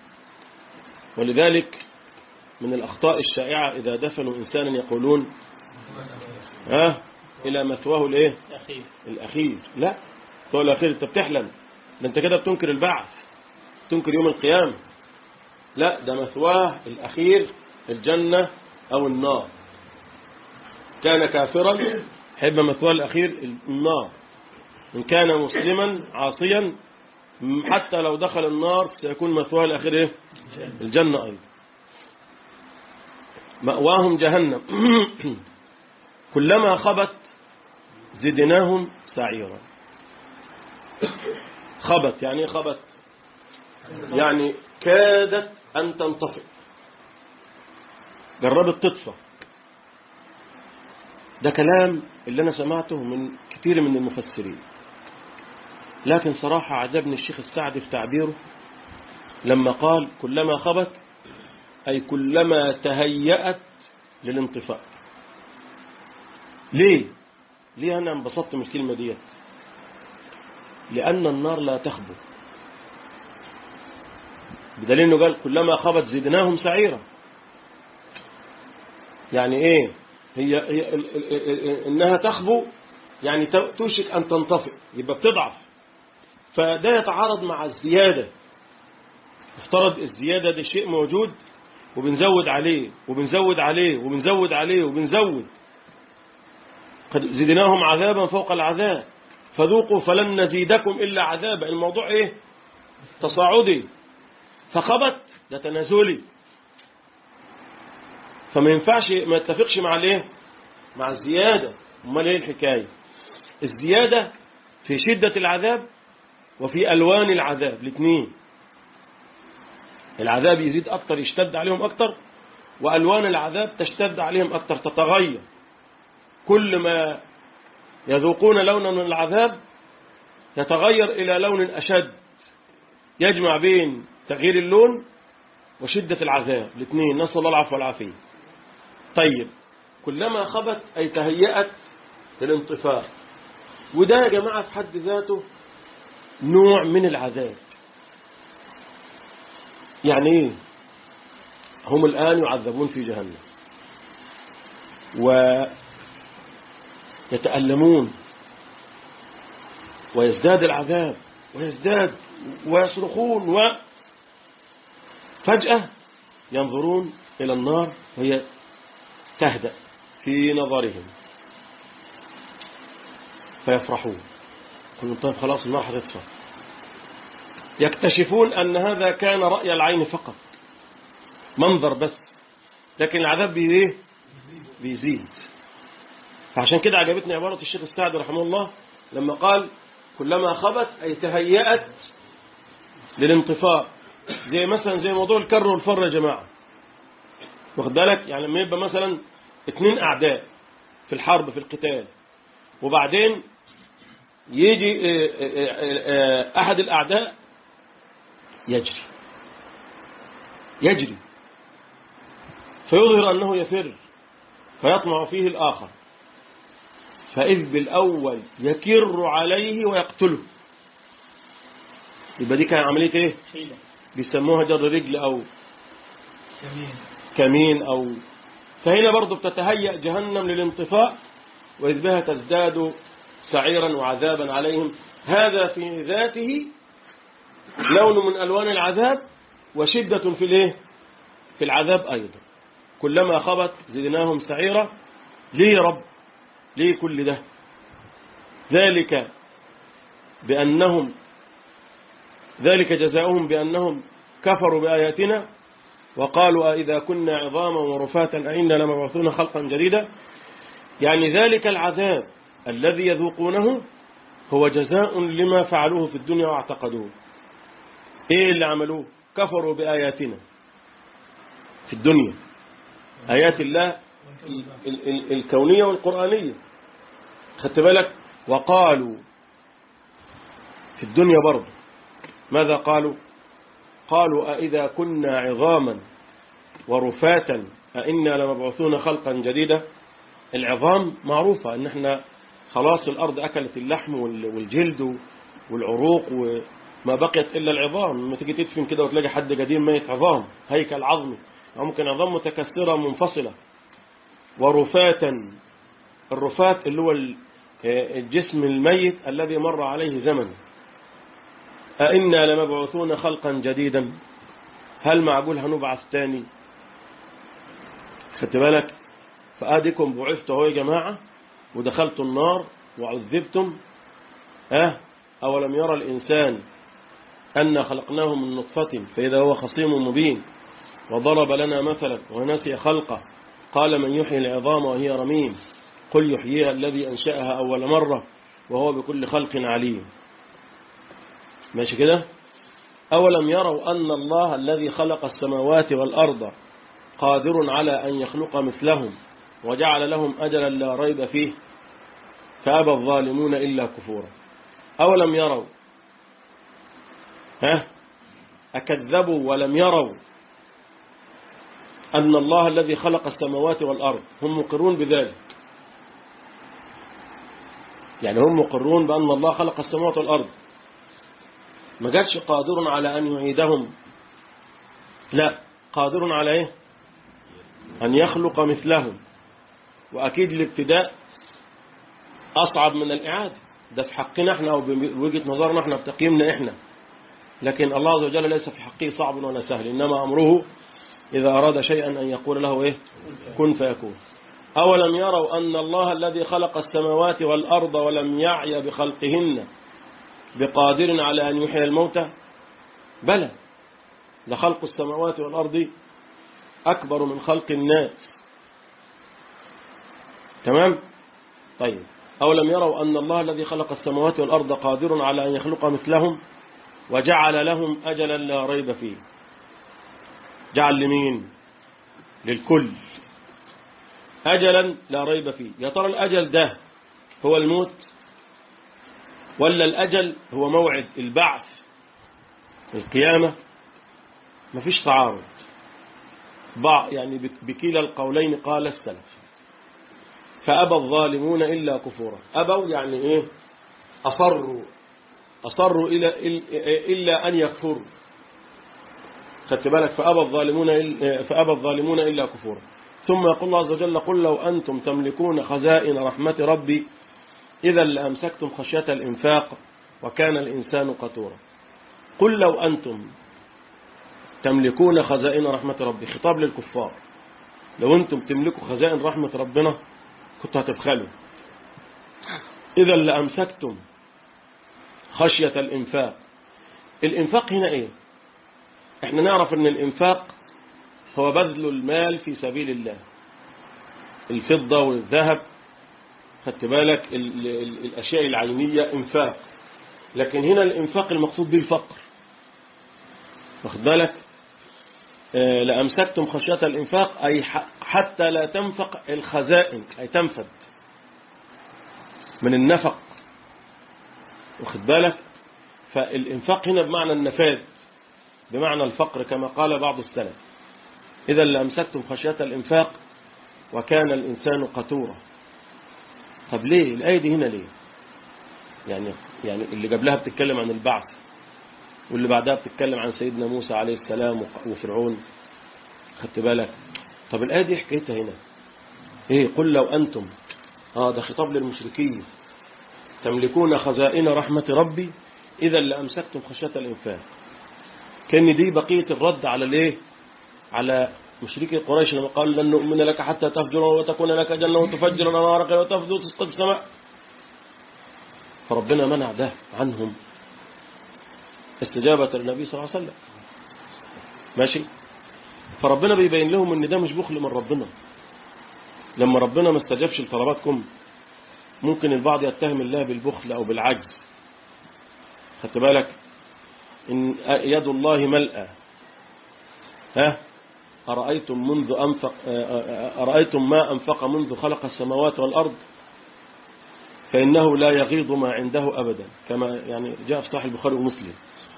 ولذلك من الأخطاء الشائعة إذا دفنوا إنسانا يقولون ها إلى مثواه الإيه أخير الأخير لا هو الأخير أنت بتحلم ده أنت كده بتنكر البعث تنكر يوم القيامة لا ده مثواه الأخير الجنة أو النار كان كافرا حب مثواه الأخير النار إن كان مسلما عاصيا حتى لو دخل النار سيكون مثواه الأخير إيه؟ الجنة أيضا مأواهم جهنم كلما خبت زدناهم سعيرا خبت يعني ايه خبت يعني كادت أن تنطفئ جربت تطفى ده كلام اللي أنا سمعته من كثير من المفسرين لكن صراحة عجبني الشيخ السعدي في تعبيره لما قال كلما خبت أي كلما تهيأت للانطفاء ليه ليه أنا انبسطت من الكلمة ديت لأن النار لا تخبو بدليل أنه قال كلما خبت زدناهم سعيرا يعني إيه هي, هي ال- ال- ال- إنها تخبو يعني تو- توشك أن تنطفئ يبقى بتضعف فده يتعارض مع الزيادة افترض الزيادة ده شيء موجود وبنزود عليه وبنزود عليه وبنزود عليه وبنزود قد زدناهم عذابا فوق العذاب فذوقوا فلن نزيدكم إلا عذابا الموضوع إيه تصاعدي فخبت ده تنازلي فما ينفعش ما يتفقش مع الايه مع الزيادة امال ايه الحكاية الزيادة في شدة العذاب وفي ألوان العذاب الاثنين العذاب يزيد أكتر يشتد عليهم أكتر وألوان العذاب تشتد عليهم أكتر تتغير كل ما يذوقون لونا من العذاب يتغير إلى لون أشد يجمع بين تغيير اللون وشدة العذاب الاثنين نسأل الله العفو والعافية طيب كلما خبت أي تهيأت للانطفاء وده يا جماعة في حد ذاته نوع من العذاب يعني ايه هم الآن يعذبون في جهنم ويتألمون ويزداد العذاب ويزداد ويصرخون و فجأة ينظرون إلى النار وهي تهدأ في نظرهم فيفرحون يقولون طيب خلاص النار هتطفى يكتشفون أن هذا كان رأي العين فقط منظر بس لكن العذاب بي إيه؟ بيزيد فعشان كده عجبتني عبارة الشيخ السعدي رحمه الله لما قال كلما خبت أي تهيأت للانطفاء زي مثلا زي موضوع الكر والفر يا جماعة واخد بالك يعني لما يبقى مثلا اتنين أعداء في الحرب في القتال وبعدين يجي اه، اه، اه، أحد الأعداء يجري يجري فيظهر أنه يفر فيطمع فيه الآخر فإذ بالأول يكر عليه ويقتله يبقى دي كان عملية ايه حيلة بيسموها جر رجل أو جميل كمين أو فهنا برضو بتتهيأ جهنم للانطفاء وإذ بها تزداد سعيرا وعذابا عليهم هذا في ذاته لون من ألوان العذاب وشدة في الايه في العذاب أيضا كلما خبت زدناهم سعيرا ليه يا رب ليه كل ده ذلك بأنهم ذلك جزاؤهم بأنهم كفروا بآياتنا وقالوا أئذا كنا عظاما ورفاتا أئنا لمبعوثون خلقا جديدا يعني ذلك العذاب الذي يذوقونه هو جزاء لما فعلوه في الدنيا واعتقدوه ايه اللي عملوه كفروا بآياتنا في الدنيا آيات الله ال- ال- ال- الكونية والقرآنية خدت بالك وقالوا في الدنيا برضه ماذا قالوا قالوا أئذا كنا عظاما ورفاتا أئنا لمبعوثون خلقا جديدا العظام معروفة ان احنا خلاص الأرض أكلت اللحم والجلد والعروق وما بقيت إلا العظام لما تيجي تدفن كده وتلاقي حد قديم ميت عظام هيكل عظمي أو ممكن عظام متكسرة منفصلة ورفاتا الرفات اللي هو الجسم الميت الذي مر عليه زمن أئنا لمبعوثون خلقا جديدا هل معقول هنبعث تاني خدت بالك فآدكم بعثت اهو يا جماعة ودخلتوا النار وعذبتم أه أولم يرى الإنسان أن خلقناه من نطفة فإذا هو خصيم مبين وضرب لنا مثلا ونسي خلقه قال من يحيي العظام وهي رميم قل يحييها الذي أنشأها أول مرة وهو بكل خلق عليم ماشي كده أولم يروا أن الله الذي خلق السماوات والأرض قادر على أن يخلق مثلهم وجعل لهم أجلا لا ريب فيه فأبى الظالمون إلا كفورا أولم يروا ها أكذبوا ولم يروا أن الله الذي خلق السماوات والأرض هم مقرون بذلك يعني هم مقرون بأن الله خلق السماوات والأرض ما جاتش قادر على أن يعيدهم لا قادر على إيه أن يخلق مثلهم وأكيد الابتداء أصعب من الإعادة ده في حقنا احنا أو بوجهة نظرنا احنا بتقييمنا احنا لكن الله عز وجل ليس في حقه صعب ولا سهل إنما أمره إذا أراد شيئا أن يقول له إيه كن فيكون أولم يروا أن الله الذي خلق السماوات والأرض ولم يعي بخلقهن بقادر على أن يحيي الموتى بلى لخلق السماوات والأرض أكبر من خلق الناس تمام طيب أولم يروا أن الله الذي خلق السماوات والأرض قادر على أن يخلق مثلهم وجعل لهم أجلا لا ريب فيه جعل لمين للكل أجلا لا ريب فيه يا ترى الأجل ده هو الموت ولا الأجل هو موعد البعث القيامة مفيش تعارض بعض يعني بكلا القولين قال السلف فأبى الظالمون إلا كفورا أبوا يعني إيه أصروا أصروا إلى إلا أن يكفروا خدت بالك فأبى الظالمون فأبى الظالمون إلا كفورا ثم يقول الله عز وجل قل لو أنتم تملكون خزائن رحمة ربي إذا لأمسكتم خشية الإنفاق وكان الإنسان قتورا قل لو أنتم تملكون خزائن رحمة ربي خطاب للكفار لو أنتم تملكوا خزائن رحمة ربنا كنتوا هتبخلوا إذا لأمسكتم خشية الإنفاق الإنفاق هنا إيه احنا نعرف ان الإنفاق هو بذل المال في سبيل الله الفضة والذهب خدت بالك ال ال الأشياء العينية إنفاق لكن هنا الإنفاق المقصود به الفقر واخد بالك آه لأمسكتم خشية الإنفاق أي حتى لا تنفق الخزائن أي تنفد من النفق واخد بالك فالإنفاق هنا بمعنى النفاذ بمعنى الفقر كما قال بعض السلف إذا لأمسكتم خشية الإنفاق وكان الإنسان قتورا طب ليه الآية دي هنا ليه يعني يعني اللي قبلها بتتكلم عن البعث واللي بعدها بتتكلم عن سيدنا موسى عليه السلام وفرعون خدت بالك طب الآية دي حكايتها هنا ايه قل لو أنتم اه ده خطاب للمشركين تملكون خزائن رحمة ربي إذا لأمسكتم خشية الإنفاق كان دي بقية الرد على الايه على مشركي قريش لما قالوا لن نؤمن لك حتى تفجر وتكون لك جنة وتفجر الأنهار وتفجر تسقط السماء فربنا منع ده عنهم استجابة للنبي صلى الله عليه وسلم ماشي فربنا بيبين لهم ان ده مش بخل من ربنا لما ربنا ما استجابش لطلباتكم ممكن البعض يتهم الله بالبخل او بالعجز خدت بالك إن يد الله ملأى ها أرأيتم منذ أنفق أرأيتم ما أنفق منذ خلق السماوات والأرض فإنه لا يغيض ما عنده أبدا كما يعني جاء في صحيح البخاري ومسلم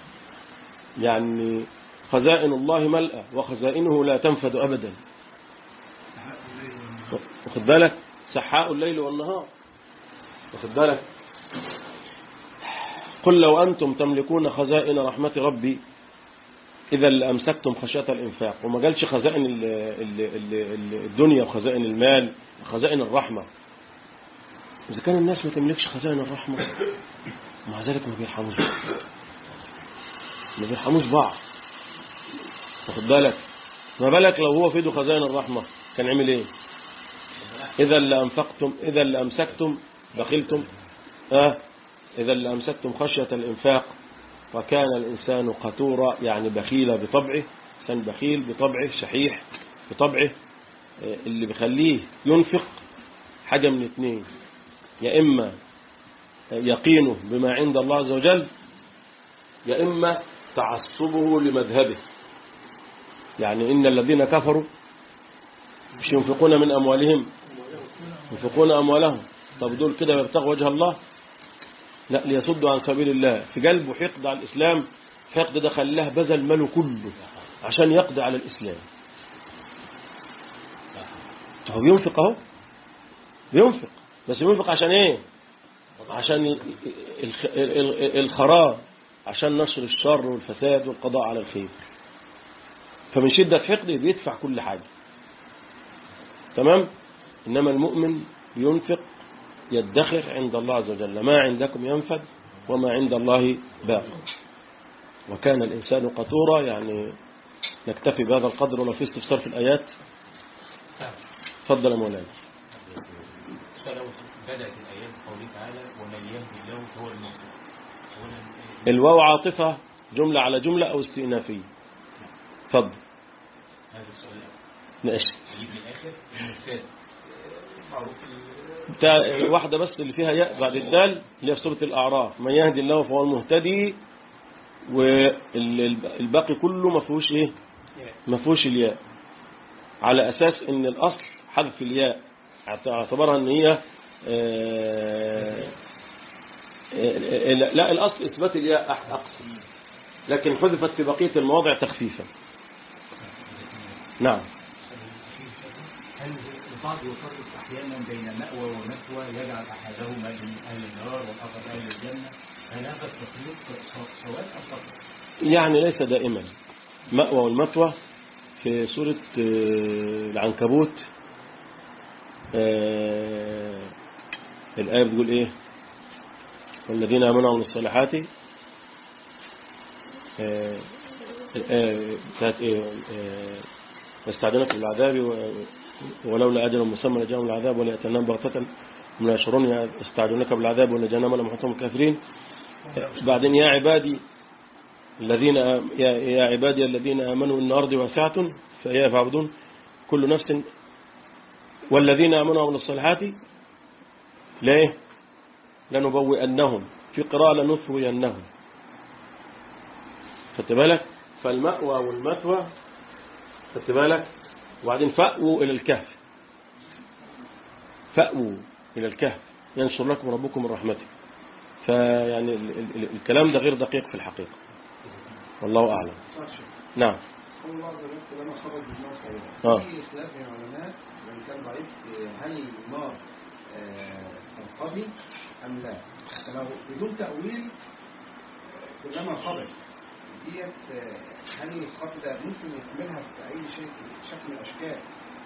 يعني خزائن الله ملأى وخزائنه لا تنفد أبدا واخد بالك سحاء الليل والنهار واخد بالك قل لو أنتم تملكون خزائن رحمة ربي إذا لأمسكتم خشية الإنفاق وما قالش خزائن ال ال ال ال الدنيا وخزائن المال وخزائن الرحمة إذا كان الناس ما تملكش خزائن الرحمة ومع ذلك ما بيرحموش بعض. ما بيرحموش بعض واخد بالك ما بالك لو هو في ايده خزائن الرحمة كان عمل ايه إذا لأنفقتم إذا لأمسكتم بخلتم آه إذا لأمسكتم خشية الإنفاق وكان الإنسان قتورا يعني بخيل بطبعه إنسان بخيل بطبعه شحيح بطبعه آه، اللي بيخليه ينفق حاجة من اتنين يا إما يقينه بما عند الله عز وجل يا إما تعصبه لمذهبه يعني إن الذين كفروا مش ينفقون من أموالهم ينفقون أموالهم طب دول كده يبتغوا وجه الله لا ليصدوا عن سبيل الله في قلبه حقد على الإسلام حقد ده خلاه بذل ماله كله عشان يقضي على الإسلام هو بينفق اهو بينفق بس بينفق عشان ايه عشان ال- الخ- ال- ال- الخراب عشان نشر الشر والفساد والقضاء على الخير فمن شدة حقده بيدفع كل حاجة تمام إنما المؤمن بينفق يدخر عند الله عز وجل ما عندكم ينفد وما عند الله باق وكان الإنسان قطورا يعني نكتفي بهذا القدر ولا في استفسار في الآيات تفضل يا مولانا فلو بدأت الآيات بقوله تعالى ومن يهدي الله فهو المهتد هنا الواو عاطفة جملة على جملة أو استئنافية تفضل هذا السؤال ماشي يجيب من الآخر المهتد معروف ال- بتاع واحدة بس اللي فيها ياء بعد الدال اللي هي في سورة الأعراف من يهدي الله فهو المهتدي والباقي كله ما فيهوش ايه ما فيهوش الياء على أساس ان الأصل حذف الياء اعتبرها ان هي آه، آه، لا الأصل إثبات الياء أح- أقصى لكن حذفت في بقية المواضع تخفيفا نعم هل البعض يفرق احيانا بين مأوى ومثوى يجعل احدهما من اهل النار والاخر اهل الجنه هل هذا التفريق سواء ام فرق؟ يعني ليس دائما مأوى والمثوى في سورة آه، العنكبوت آه، الآية بتقول إيه والذين آمنوا وعملوا الصالحات آه، الآية بتاعت إيه آه، يستعدونك بالعذاب و- ولولا أجل مسمى لجاءهم العذاب وليأتنهم بغتة هم لا يشعرون يستعدونك بالعذاب ولجهنم لمحيطهم الكافرين آه، بعدين يا عبادي الذين يا, يا عبادي الذين آمنوا إن أرضي واسعة فإياي فاعبدون كل نفس والذين آمنوا وعملوا الصالحات ليه لنبوئنهم في قراءة لنثوينهم خدت بالك فالمأوى والمثوى خدت بالك وبعدين فأووا إلى الكهف فأووا إلى الكهف ينشر لكم ربكم من رحمته فيعني ال- ال- ال- الكلام ده غير دقيق في الحقيقة والله أعلم نعم الله عز وجل لما خرج من النار آه. صحيح في خلاف بين العلماء وان كان ضعيف هل النار آه، تنقضي ام لا؟ فلو بدون تاويل آه، كلما خرج ديت آه، هل الخط ده ممكن يكملها في اي شيء شكل من الاشكال؟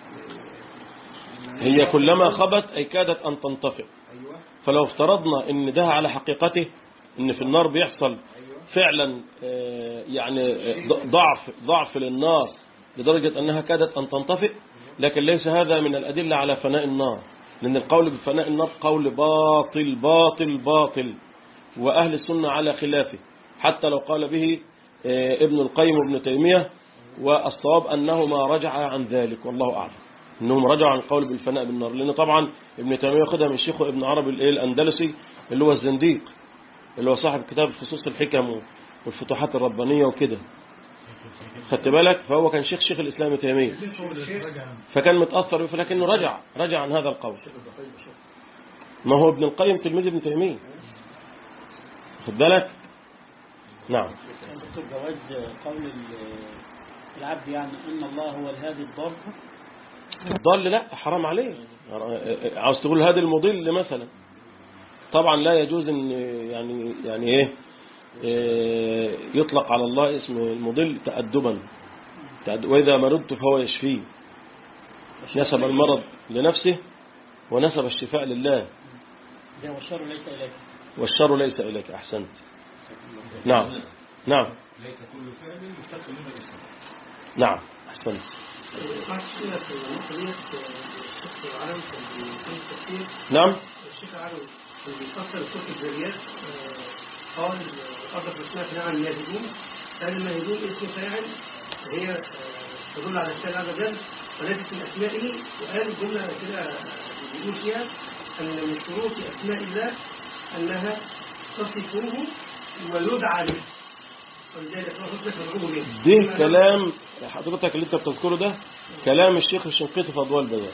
آه، هي كلما خبت أي كادت أن تنطفئ ايوه فلو افترضنا ان ده على حقيقته ان في النار بيحصل ايوه فعلا آه، يعني آه، ض- ضعف ضعف للنار لدرجة أنها كادت أن تنطفئ لكن ليس هذا من الأدلة على فناء النار لأن القول بفناء النار قول باطل باطل باطل وأهل السنة على خلافه حتى لو قال به آه، ابن القيم وابن تيمية والصواب أنهما رجع عن ذلك والله أعلم أنهم رجعوا عن القول بالفناء بالنار لأن طبعا ابن تيمية خدها من شيخه ابن عربي الإيه الأندلسي اللي هو الزنديق اللي هو صاحب كتاب فصوص الحكم والفتوحات الربانية وكده خدت بالك فهو كان شيخ شيخ الإسلام ابن تيمية فكان متأثر به لكنه رجع رجع عن هذا القول ما هو ابن القيم تلميذ ابن تيمية خد بالك نعم دكتور جواز قول ال- العبد يعني ان الله هو الهادي الضال الضال لا حرام عليه عاوز تقول هذا المضل مثلا طبعا لا يجوز ان يعني يعني ايه إيه، يطلق على الله اسم المضل تأدبا تأد- وإذا مرضت فهو يشفيه نسب المرض لنفسه ونسب الشفاء لله ده والشر ليس اليك والشر ليس إليك أحسنت نعم نعم ليس كل فعل يشتق منه الاسم نعم أحسنت نعم الشيخ العلوي اللي بيفسر سورة الذريات آه، قال أضف اسمها عن الماهدون قال الماهدون اسم فاعل هي آه، تدل على الشيء عز وجل وليست من أسمائه وقال جملة كده بيقول فيها أن من شروط أسماء الله أنها تصفه ويدعى به ولذلك هو تصف مدعو به ده كلام حضرتك اللي انت بتذكره ده كلام الشيخ الشنقيطي في أضواء البيان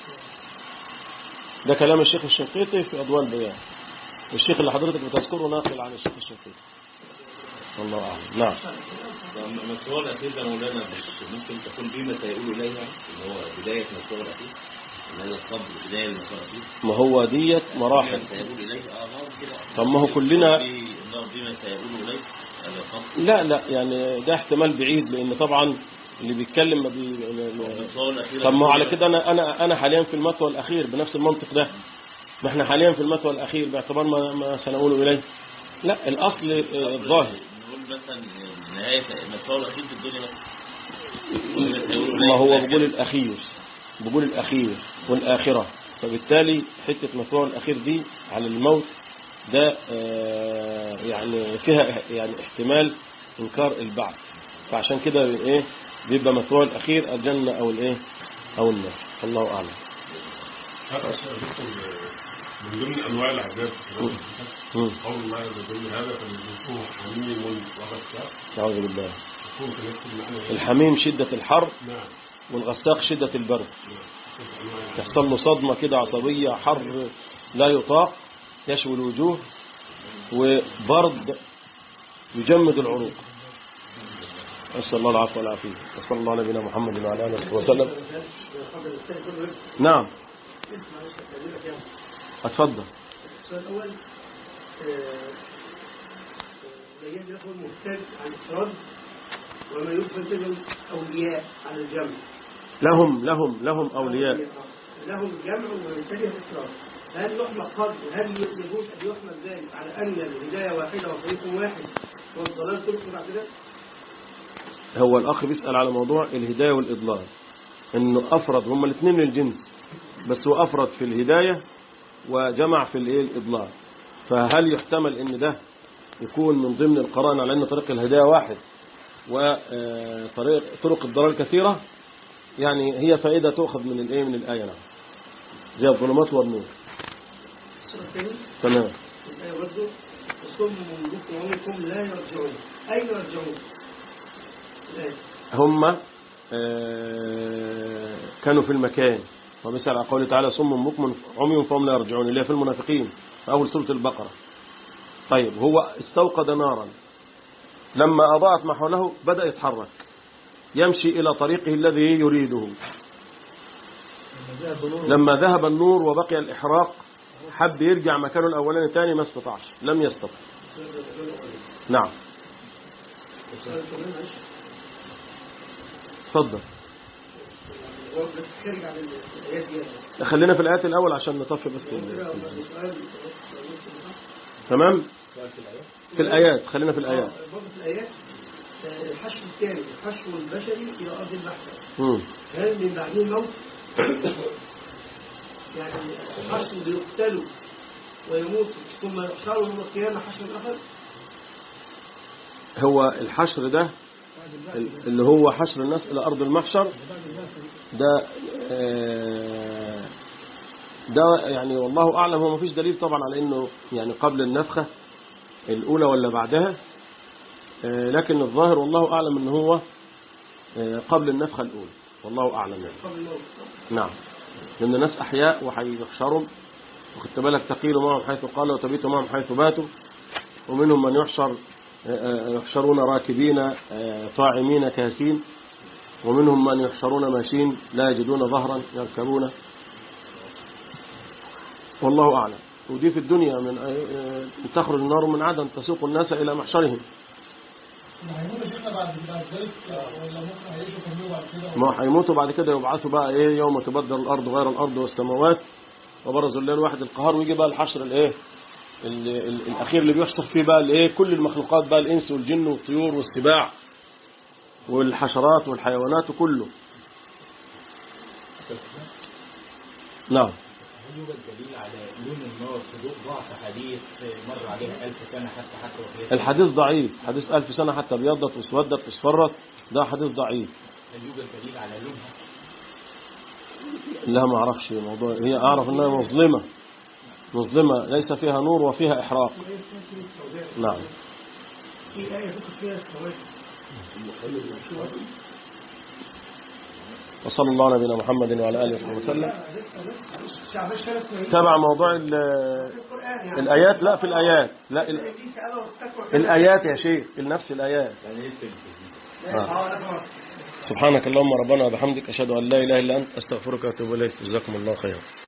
ده كلام الشيخ الشنقيطي في أضواء البيان والشيخ اللي حضرتك بتذكره ناقل عن الشيخ الشنقيطي والله أعلم نعم المشروع الأخير ده مولانا مش ممكن تكون بما سيقول إليها اللي هو بداية المشروع الأخير اللي هي الصبر بداية المشروع الأخير ما هو ديت مراحل بما سيقول إليه اه نعم كده طب ما هو كلنا في النار بما سيقول إليه هذا الصبر لا لا يعني ده احتمال بعيد لأن طبعا اللي بيتكلم ما بي... المشروع الأخير طب ما هو على كده أنا أنا أنا حاليا في المثوى الأخير بنفس المنطق ده ما احنا حاليا في المثوى الأخير باعتبار ما, ما سنقول إليه لا الأصل آه، الظاهر نقول مثلا نهاية المشروع الأخير في الدنيا مثلا بما سيقول إليه ما هو لكن- بقول الأخير بقول الأخير والآخرة فبالتالي حتة مشروع الأخير دي على الموت ده آه، يعني فيها يعني احتمال إنكار البعث فعشان كده إيه بيبقى مشروع الأخير الجنة أو الإيه أو النار الله أعلم من ضمن انواع العذاب مم. قول الله عز وجل هذا فليذوقوه حميم وغساق أعوذ بالله يكون في نفس المعنى الحميم شدة الحر نعم والغساق شدة البرد نعم شوف أنواع تحصل له صدمة كده عصبية حر لا يطاق يشوي الوجوه وبرد يجمد العروق نسأل الله العفو والعافية وصلى الله على نبينا محمد وعلى آله وصحبه وسلم نعم اتفضل السؤال الأول لا يجب المحتاج عن الإفراد وما يثبت له أولياء على الجمع لهم لهم لهم أولياء لهم جمع ويبتدئ الإفراد هل يحمل قدر هل يجوز أن يحمل ذلك على أن الهداية واحدة وطريق واحد والضلال تلك بعد ذلك؟ هو الأخ بيسأل على موضوع الهداية والإضلال إنه أفرد هما الاثنين من الجنس بس هو أفرد في الهداية وجمع في الإيه الإضلال فهل يحتمل إن ده يكون من ضمن القرآن على أن طريق الهداية واحد وطريق طرق الضلال كثيرة يعني هي فائدة تؤخذ من الإيه من الآية نعم زي الظلمات والنور السؤال الثاني تمام الآية برضه وصم من بكم ومنكم لا يرجعون أين يرجعون؟ الآية هم آه، كانوا في المكان ومثل على قوله تعالى صم بكم عمي فهم لا يرجعون اللي هي في المنافقين في أول سورة البقرة طيب هو استوقد نارا لما أضاءت ما حوله بدأ يتحرك يمشي إلى طريقه الذي يريده لما ذهب النور وبقي الإحراق حب يرجع مكانه الأولاني تاني ما استطاعش لم يستطع نعم السؤال كمان معلش تفضل هو بس خارج عن الآيات دي خلينا في الآيات الأول عشان نطفي بس ال- كده سؤال تمام في الآيات خلينا في الآيات برضه في الآيات آه، الحشو الثاني الحشو البشري إلى أرض البحث مم. هل من بعده الموت؟ يعني الحشو بيقتلوا ويموت ثم يحشروا يوم القيامة حشر آخر هو الحشر ده ال- اللي هو حشر الناس إلى أرض المحشر ده آه، ده يعني والله أعلم هو مفيش دليل طبعا على إنه يعني قبل النفخة الأولى ولا بعدها آه، لكن الظاهر والله أعلم إن هو آه، قبل النفخة الأولى والله أعلم يعني قبل الموت نعم لأن الناس أحياء وهيحشروا وخدت بالك تقيل معهم حيث قال وتبيت معهم حيث باتوا ومنهم من يحشر آه، يحشرون راكبين آه، طاعمين كاسين ومنهم من يحشرون ماشين لا يجدون ظهرا يركبونه والله أعلم ودي في الدنيا من آه، تخرج النار من عدن تسوق الناس إلى محشرهم ما هيموتوا بعد كده يبعثوا بقى ايه يوم تبدل الارض غير الارض والسماوات وبرزوا الليل الواحد القهار ويجي بقى الحشر الايه ال- ال- الاخير اللي بيحشر فيه بقى الايه كل المخلوقات بقى الانس والجن والطيور والسباع والحشرات والحيوانات وكله نعم هل يوجد دليل على لون النار في ضوء ضعف حديث مر عليها ألف سنة حتى حتى وهي الحديث ضعيف حديث ألف سنة حتى ابيضت واسودت واصفرت ده حديث ضعيف هل يوجد دليل على لونها؟ لا ما اعرفش الموضوع هي اعرف انها مظلمة مظلمة ليس فيها نور وفيها احراق نعم في آية ذكر فيها السواد وصلى الله على نبينا محمد وعلى اله وصحبه وسلم شعب الشمس تابع موضوع ال- القرآن يعني الايات لا في الايات لا ال- دي سألة واستكبر الايات يا شيخ نفس الايات يعني ايه التلفزيون؟ آه. اه نفهم سبحانك اللهم ربنا وبحمدك اشهد ان لا اله الا انت استغفرك واتوب اليك جزاكم الله خيرا